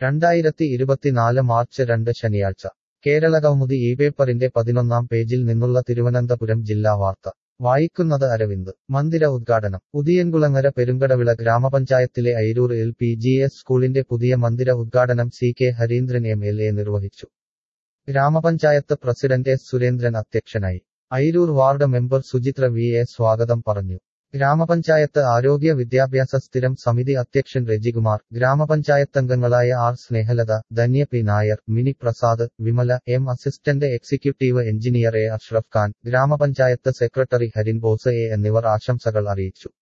രണ്ടായിരത്തി ഇരുപത്തിനാല് മാർച്ച് രണ്ട് ശനിയാഴ്ച കേരള കൗമുദി ഈ പേപ്പറിന്റെ പതിനൊന്നാം പേജിൽ നിന്നുള്ള തിരുവനന്തപുരം ജില്ലാ വാർത്ത വായിക്കുന്നത് അരവിന്ദ് മന്ദിര ഉദ്ഘാടനം ഉദിയൻകുളങ്ങര പെരുങ്കടവിള ഗ്രാമപഞ്ചായത്തിലെ Airoor L P G S സ്കൂളിന്റെ പുതിയ മന്ദിര ഉദ്ഘാടനം C K Harindran M L A നിർവഹിച്ചു ഗ്രാമപഞ്ചായത്ത് പ്രസിഡന്റ് എസ് സുരേന്ദ്രൻ അധ്യക്ഷനായി Airoor ward member Suchithra V A സ്വാഗതം പറഞ്ഞു ഗ്രാമപഞ്ചായത്ത് ആരോഗ്യ വിദ്യാഭ്യാസ സ്ഥിരം സമിതി അധ്യക്ഷൻ രജികുമാർ ഗ്രാമപഞ്ചായത്തംഗങ്ങളായ R Snehalatha Dhanya P Nair Mini Prasad Vimala M assistant executive engineer A Ashraf Khan ഗ്രാമപഞ്ചായത്ത് സെക്രട്ടറി ഹരിൻ ബോസ് എ എന്നിവർ ആശംസകൾ അറിയിച്ചു